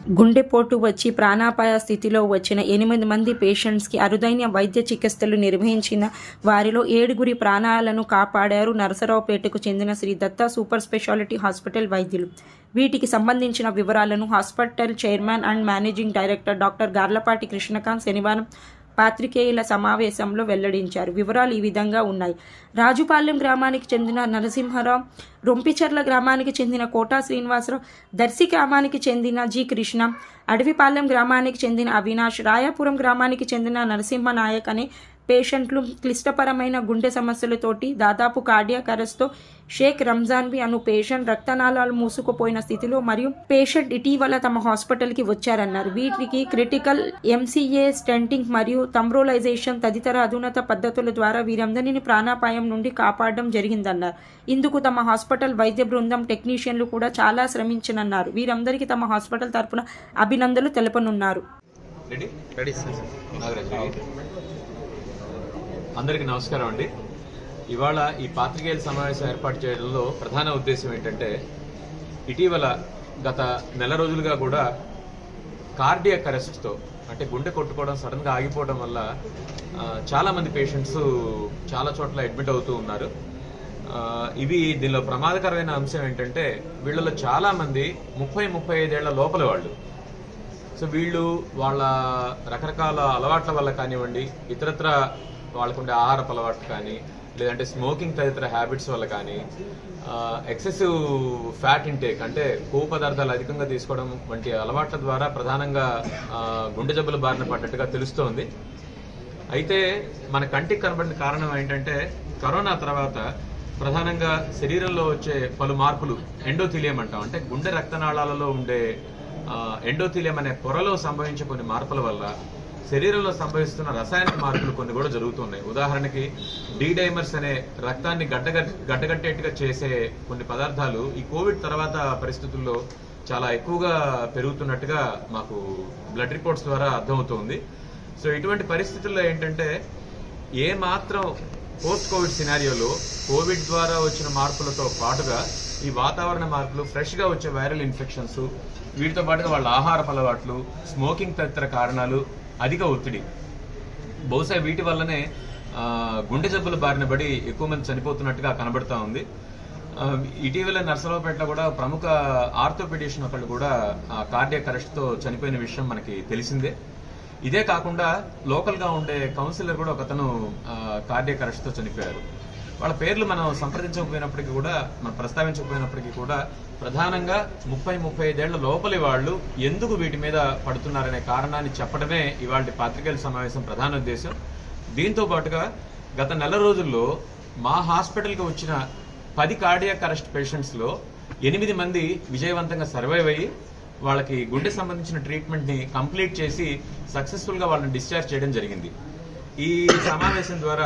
గుండెపోటు వచ్చి ప్రాణాపాయ స్థితిలో వచ్చిన ఎనిమిది మంది పేషెంట్స్కి అరుదైన వైద్య చికిత్సలు నిర్వహించిన వారిలో ఏడుగురి ప్రాణాలను కాపాడారు నరసరావుపేటకు చెందిన Sri Datta super specialty hospital వైద్యులు వీటికి సంబంధించిన వివరాలను hospital chairman and managing director doctor Garlapati Krishnakanth శనివారం పాత్రికేయుల సమావేశంలో వెల్లడించారు వివరాలు ఈ విధంగా ఉన్నాయి రాజుపాలెం గ్రామానికి చెందిన నరసింహరావు రొంపిచర్ల గ్రామానికి చెందిన కోటా శ్రీనివాసరావు దర్శి గ్రామానికి చెందిన జి కృష్ణ అడవిపాలెం గ్రామానికి చెందిన అవినాష్ రాయాపురం గ్రామానికి చెందిన నరసింహ నాయక్ అనే పేషెంట్లు క్లిష్టపరమైన గుండె సమస్యలతోటి దాదాపు కార్డియాక్ అరెస్ట్తో షేక్ రంజాన్వి అను పేషెంట్ రక్తనాళాలు మూసుకుపోయిన స్థితిలో మరియు పేషెంట్ ఇటీవల తమ హాస్పిటల్కి వచ్చారన్నారు వీటికి క్రిటికల్ ఎంసీఏ స్టెంటింగ్ మరియు తంబ్రోలైజేషన్ తదితర అధునత పద్ధతుల ద్వారా వీరందరినీ ప్రాణాపాయం నుండి కాపాడడం జరిగిందన్నారు ఇందుకు తమ హాస్పిటల్ వైద్య బృందం టెక్నీషియన్లు కూడా చాలా శ్రమించనన్నారు వీరందరికీ తమ హాస్పిటల్ తరపున అభినందనలు తెలపనున్నారు ready ready sir Nagaraj ready అందరికీ నమస్కారం అండి ఇవాళ ఈ పాత్రికేయుల సమావేశం ఏర్పాటు చేయడంలో ప్రధాన ఉద్దేశం ఏంటంటే ఇటీవల గత నెల రోజులుగా కూడా కార్డియక్ అరెస్ట్తో అంటే గుండె కొట్టుకోవడం సడన్ గా ఆగిపోవడం వల్ల ఆ, చాలా మంది పేషెంట్స్ చాలా చోట్ల అడ్మిట్ అవుతూ ఉన్నారు ఆ, ఇవి దీనిలో ప్రమాదకరమైన అంశం ఏంటంటే వీళ్ళలో చాలా మంది ముప్పై ముప్పై ఐదేళ్ల లోపల వాళ్ళు సో వీళ్ళు వాళ్ళ రకరకాల అలవాట్ల వల్ల కానివ్వండి ఇతరత్ర వాళ్ళకుండే ఆహారపు అలవాట్లు కానీ లేదంటే స్మోకింగ్ తదితర హ్యాబిట్స్ వల్ల కానీ ఎక్సెసివ్ ఫ్యాట్ ఇంటేక్ అంటే కొవ్వు పదార్థాలు అధికంగా తీసుకోవడం వంటి అలవాట్ల ద్వారా ప్రధానంగా ఆ, గుండె జబ్బుల బారిన పడ్డట్టుగా తెలుస్తోంది అయితే మన కంటికి కనబడిన కారణం ఏంటంటే కరోనా తర్వాత ప్రధానంగా శరీరంలో వచ్చే పలు మార్పులు ఎండోథీలియం అంటాం అంటే గుండె రక్తనాళాలలో ఉండే ఆ, ఎండోథీలియం అనే పొరలో సంభవించే కొన్ని మార్పుల వల్ల శరీరంలో సంభవిస్తున్న రసాయనిక మార్పులు కొన్ని కూడా జరుగుతున్నాయి ఉదాహరణకి డైమర్స్ అనే రక్తాన్ని గడ్డగట్ గడ్డగట్టేట్టుగా చేసే కొన్ని పదార్థాలు ఈ కోవిడ్ తర్వాత పరిస్థితుల్లో చాలా ఎక్కువగా పెరుగుతున్నట్టుగా మాకు బ్లడ్ రిపోర్ట్స్ ద్వారా అర్థమవుతోంది సో ఇటువంటి పరిస్థితుల్లో ఏంటంటే ఏ మాత్రం పోస్ట్ కోవిడ్ సినారియోలో కోవిడ్ ద్వారా వచ్చిన మార్పులతో పాటుగా ఈ వాతావరణ మార్పులు ఫ్రెష్ గా వచ్చే వైరల్ ఇన్ఫెక్షన్స్ వీటితో పాటుగా వాళ్ళ ఆహార అలవాట్లు స్మోకింగ్ తదితర కారణాలు అధిక ఒత్తిడి బహుశా వీటి వల్లనే ఆ, గుండె జబ్బుల బారిన పడి ఎక్కువ మంది చనిపోతున్నట్టుగా కనబడతా ఉంది ఆ, ఇటీవల నర్సరావుపేటలో కూడా ప్రముఖ ఆర్థోపెడిషన్ ఒకళ్ళు కూడా కార్డియక్ అరెస్ట్ తో చనిపోయిన విషయం మనకి తెలిసిందే ఇదే కాకుండా లోకల్ గా ఉండే కౌన్సిలర్ కూడా ఒకతను కార్డియక్ అరెస్ట్ తో చనిపోయారు వాళ్ళ పేర్లు మనం సంప్రదించకపోయినప్పటికీ కూడా మనం ప్రస్తావించకపోయినప్పటికీ కూడా ప్రధానంగా ముప్పై ముప్పై ఐదేళ్ల లోపలి వాళ్ళు ఎందుకు వీటి మీద పడుతున్నారనే కారణాన్ని చెప్పడమే ఇవాళ పాత్రికేయుల సమావేశం ప్రధాన ఉద్దేశం దీంతో పాటుగా గత నెల రోజుల్లో మా హాస్పిటల్కి వచ్చిన పది కార్డియాక్ అరెస్ట్ పేషెంట్స్ లో ఎనిమిది మంది విజయవంతంగా సర్వైవ్ అయ్యి వాళ్ళకి గుండె సంబంధించిన ట్రీట్మెంట్ ని కంప్లీట్ చేసి సక్సెస్ఫుల్ గా వాళ్ళని డిశ్చార్జ్ చేయడం జరిగింది ఈ సమావేశం ద్వారా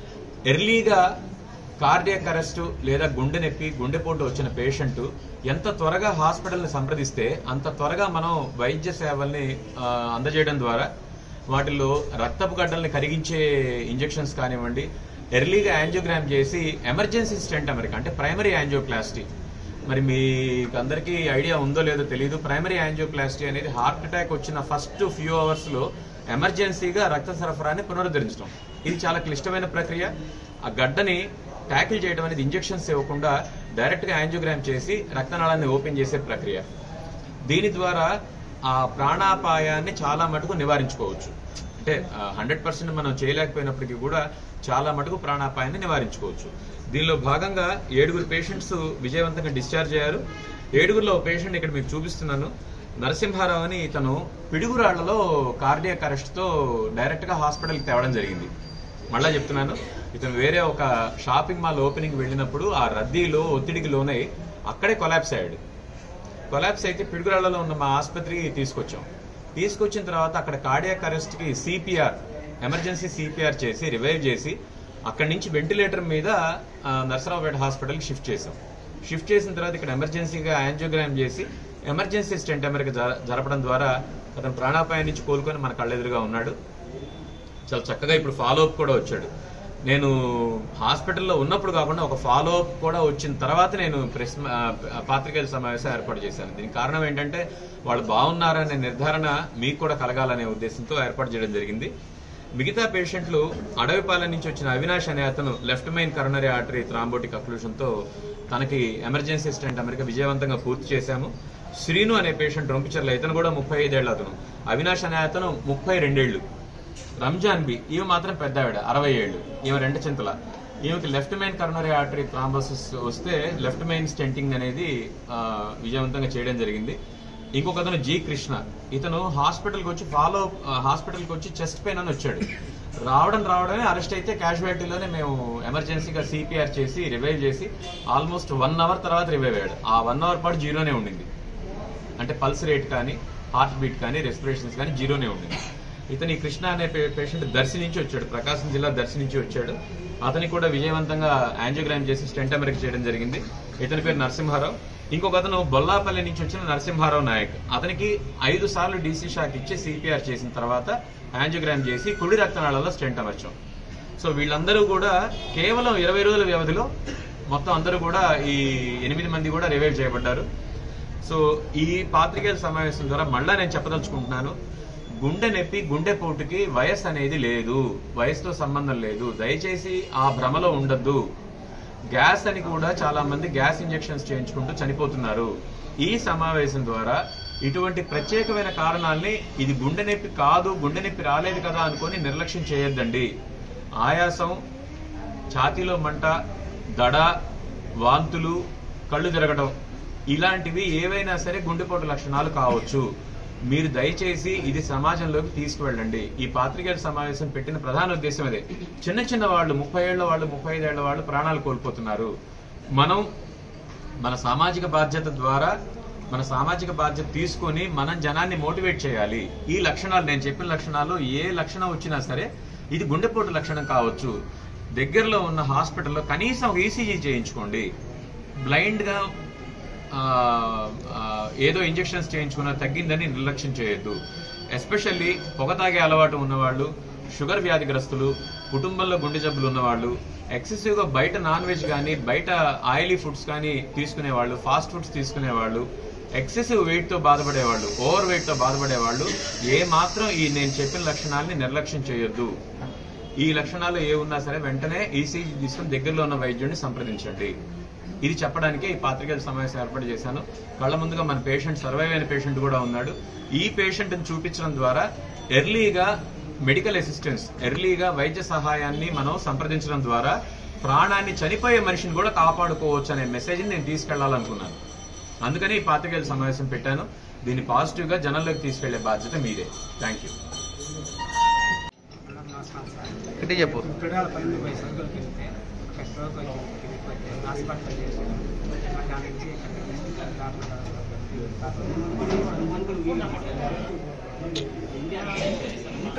ఎర్లీగా కార్డియక్ అరెస్ట్ లేదా గుండె నొప్పి గుండెపోటు వచ్చిన పేషెంట్ ఎంత త్వరగా హాస్పిటల్ని సంప్రదిస్తే అంత త్వరగా మనం వైద్య సేవల్ని ఆ, అందజేయడం ద్వారా వాటిల్లో రక్తపు గడ్డల్ని కరిగించే ఇంజెక్షన్స్ కానివ్వండి ఎర్లీగా యాంజియోగ్రామ్ చేసి ఎమర్జెన్సీ స్టెంట్ అమెరికా అంటే ప్రైమరీ యాంజియోప్లాస్టీ మరి మీకు అందరికీ ఐడియా ఉందో లేదో తెలియదు ప్రైమరీ యాంజియోప్లాస్టీ అనేది హార్ట్ అటాక్ వచ్చిన ఫస్ట్ ఫ్యూ అవర్స్ లో ఎమర్జెన్సీగా రక్త సరఫరాని పునరుద్ధరించడం ఇది చాలా క్లిష్టమైన ప్రక్రియ ఆ గడ్డని ట్యాకిల్ చేయడం అనేది ఇంజెక్షన్స్ ఇవ్వకుండా డైరెక్ట్ గా యాంజియోగ్రామ్ చేసి రక్తనాళాన్ని ఓపెన్ చేసే ప్రక్రియ దీని ద్వారా ఆ ప్రాణాపాయాన్ని చాలా మటుకు నివారించుకోవచ్చు అంటే హండ్రెడ్ పర్సెంట్ మనం చేయలేకపోయినప్పటికీ కూడా చాలా మటుకు ప్రాణాపాయాన్ని నివారించుకోవచ్చు దీనిలో భాగంగా ఏడుగురు పేషెంట్స్ విజయవంతంగా డిశ్చార్జ్ అయ్యారు ఏడుగురులో ఒక పేషెంట్ ఇక్కడ మీకు చూపిస్తున్నాను నరసింహారావు అని ఇతను పిడుగురాళ్లలో కార్డియక్ అరెస్ట్ తో డైరెక్ట్ గా హాస్పిటల్కి తేవడం జరిగింది మళ్ళా చెప్తున్నాను ఇతను వేరే ఒక షాపింగ్ మాల్ ఓపెనింగ్ వెళ్ళినప్పుడు ఆ రద్దీలో ఒత్తిడికి లోనై అక్కడే కొలాప్స్ అయ్యాడు కొలాప్స్ అయితే పిడుగురాళ్లలో ఉన్న మా ఆసుపత్రికి తీసుకొచ్చాం తీసుకొచ్చిన తర్వాత అక్కడ కార్డియాక్ అరెస్ట్ కి సిపిఆర్ ఎమర్జెన్సీ సిపిఆర్ చేసి రివైవ్ చేసి అక్కడి నుంచి వెంటిలేటర్ మీద ఆ, నర్సరావుపేట హాస్పిటల్కి షిఫ్ట్ చేసాం షిఫ్ట్ చేసిన తర్వాత ఇక్కడ ఎమర్జెన్సీగా యాంజియోగ్రామ్ చేసి ఎమర్జెన్సీ స్టెంట్ అమెరికా జర- జరపడం ద్వారా అతను ప్రాణాపాయం నుంచి కోలుకొని మన కళ్ళెదురుగా ఉన్నాడు చాలా చక్కగా ఇప్పుడు ఫాలో అప్ కూడా వచ్చాడు నేను హాస్పిటల్లో ఉన్నప్పుడు కాకుండా ఒక ఫాలో అప్ కూడా వచ్చిన తర్వాత నేను ప్రెస్ ఆ, పాత్రికేయుల సమావేశం ఏర్పాటు చేశాను దీనికి కారణం ఏంటంటే వాళ్ళు బాగున్నారనే నిర్ధారణ మీకు కూడా కలగాలనే ఉద్దేశంతో ఏర్పాటు చేయడం జరిగింది మిగతా పేషెంట్లు అడవిపాలెం నుంచి వచ్చిన అవినాష్ అనే అతను left main coronary artery thrombotic అక్లూషన్తో తనకి ఎమర్జెన్సీ స్టెంట్ అమెరికా విజయవంతంగా పూర్తి చేశాము శ్రీను అనే పేషెంట్ రొంపిచర్ల ఇతను కూడా ముప్పై ఐదేళ్ల అతను అవినాష్ అనే అతను ముప్పై రెండేళ్లు రంజాన్ బి ఈమె మాత్రం పెద్ద ఆవిడ అరవై ఏళ్ళు ఈమె రెండు చింతల ఈమెకి left main coronary artery thrombosis వస్తే లెఫ్ట్ మెయిన్ స్టెంటింగ్ అనేది ఆ, విజయవంతంగా చేయడం జరిగింది ఇంకొక అతను జి కృష్ణ ఇతను హాస్పిటల్కి వచ్చి ఫాలో హాస్పిటల్కి వచ్చి చెస్ట్ పెయిన్ అని వచ్చాడు రావడం రావడమే అరెస్ట్ అయితే క్యాజువాలిటీలోనే మేము ఎమర్జెన్సీగా సిపిఆర్ చేసి రివైవ్ చేసి ఆల్మోస్ట్ వన్ అవర్ తర్వాత రివైవ్ అయ్యాడు ఆ వన్ అవర్ పాటు జీరోనే ఉండింది అంటే పల్స్ రేట్ కానీ హార్ట్ బీట్ కానీ రెస్పిరేషన్స్ కానీ జీరోనే ఉండింది ఇతను ఈ కృష్ణ అనే పే- పేషెంట్ దర్శి నుంచి వచ్చాడు ప్రకాశం జిల్లా దర్శి నుంచి వచ్చాడు అతనికి కూడా విజయవంతంగా యాంజియోగ్రామ్ చేసి స్టెంట్ అమెరిక్ చేయడం జరిగింది ఇతని పేరు నరసింహారావు ఇంకొక అతను బొల్లాపల్లి నుంచి వచ్చిన నరసింహారావు నాయక్ అతనికి ఐదు సార్లు డీసీ షాక్ ఇచ్చి సిపిఆర్ చేసిన తర్వాత యాంజియోగ్రామ్ చేసి కుడి రక్తనాళాల్లో స్టెంట్ అమర్చాం సో వీళ్ళందరూ కూడా కేవలం ఇరవై రోజుల వ్యవధిలో మొత్తం అందరూ కూడా ఈ ఎనిమిది మంది కూడా రివైవ్ చేయబడ్డారు సో ఈ పాత్రికేయుల సమావేశం ద్వారా మళ్ళా నేను చెప్పదలుచుకుంటున్నాను గుండె నొప్పి గుండెపోటుకి వయస్సు అనేది లేదు వయసుతో సంబంధం లేదు దయచేసి ఆ భ్రమలో ఉండద్దు గ్యాస్ అని కూడా చాలా మంది గ్యాస్ ఇంజెక్షన్స్ చేయించుకుంటూ చనిపోతున్నారు ఈ సమావేశం ద్వారా ఇటువంటి ప్రత్యేకమైన కారణాల్ని ఇది గుండె నొప్పి కాదు గుండె నొప్పి రాలేదు కదా అనుకొని నిర్లక్ష్యం చేయొద్దండి ఆయాసం ఛాతీలో మంట దడ వాంతులు కళ్ళు తిరగడం ఇలాంటివి ఏవైనా సరే గుండెపోటు లక్షణాలు కావచ్చు మీరు దయచేసి ఇది సమాజంలోకి తీసుకువెళ్ళండి ఈ పాత్రికేయుల సమావేశం పెట్టిన ప్రధాన ఉద్దేశం అదే చిన్న చిన్న వాళ్ళు ముప్పై ఏళ్ల వాళ్ళు ముప్పై ఐదేళ్ల వాళ్ళు ప్రాణాలు కోల్పోతున్నారు మనం మన సామాజిక బాధ్యత ద్వారా మన సామాజిక బాధ్యత తీసుకొని మనం జనాన్ని మోటివేట్ చేయాలి ఈ లక్షణాలు నేను చెప్పిన లక్షణాలు ఏ లక్షణం వచ్చినా సరే ఇది గుండెపోటు లక్షణం కావచ్చు దగ్గరలో ఉన్న హాస్పిటల్లో కనీసం ఒక ఈసీజీ చేయించుకోండి బ్లైండ్ గా ఆ, ఆ, ఏదో ఇంజెక్షన్స్ చేయించుకున్నా తగ్గిందని నిర్లక్ష్యం చేయొద్దు ఎస్పెషల్లీ పొగ తాగే అలవాటు ఉన్నవాళ్ళు షుగర్ వ్యాధిగ్రస్తులు కుటుంబంలో గుండె జబ్బులు ఉన్నవాళ్ళు ఎక్సెసివ్ గా బయట నాన్ వెజ్ కానీ బయట ఆయిలీ ఫుడ్స్ కానీ తీసుకునేవాళ్ళు ఫాస్ట్ ఫుడ్స్ తీసుకునేవాళ్ళు ఎక్సెసివ్ వెయిట్ తో బాధపడేవాళ్ళు ఓవర్ వెయిట్ తో బాధపడేవాళ్ళు ఏ మాత్రం ఈ నేను చెప్పిన లక్షణాలని నిర్లక్ష్యం చేయొద్దు ఈ లక్షణాలు ఏ ఉన్నా సరే వెంటనే ఈసీజీ తీసుకుని దగ్గరలో ఉన్న వైద్యుడిని సంప్రదించండి ఇది చెప్పడానికే ఈ పాత్రికేయుల సమావేశం ఏర్పాటు చేశాను కళ్ళ ముందుగా మన పేషెంట్ సర్వైవ్ అయిన పేషెంట్ కూడా ఉన్నాడు ఈ పేషెంట్ చూపించడం ద్వారా ఎర్లీగా మెడికల్ అసిస్టెన్స్ ఎర్లీగా వైద్య సహాయాన్ని మనం సంప్రదించడం ద్వారా ప్రాణాన్ని చనిపోయే మనిషిని కూడా కాపాడుకోవచ్చు అనే మెసేజ్ని నేను తీసుకెళ్లాలనుకున్నాను అందుకని ఈ పాత్రికేయుల సమావేశం పెట్టాను దీన్ని పాజిటివ్ గా జనంలోకి తీసుకెళ్లే బాధ్యత మీదే థ్యాంక్ యూ గట్టి చెప్పు పిల్లల పని పోయి సరుకులకి వెళ్తే ఒక స్ట్రోక్ వచ్చి హాస్పిటల్ చేసి దాని నుంచి డాక్టర్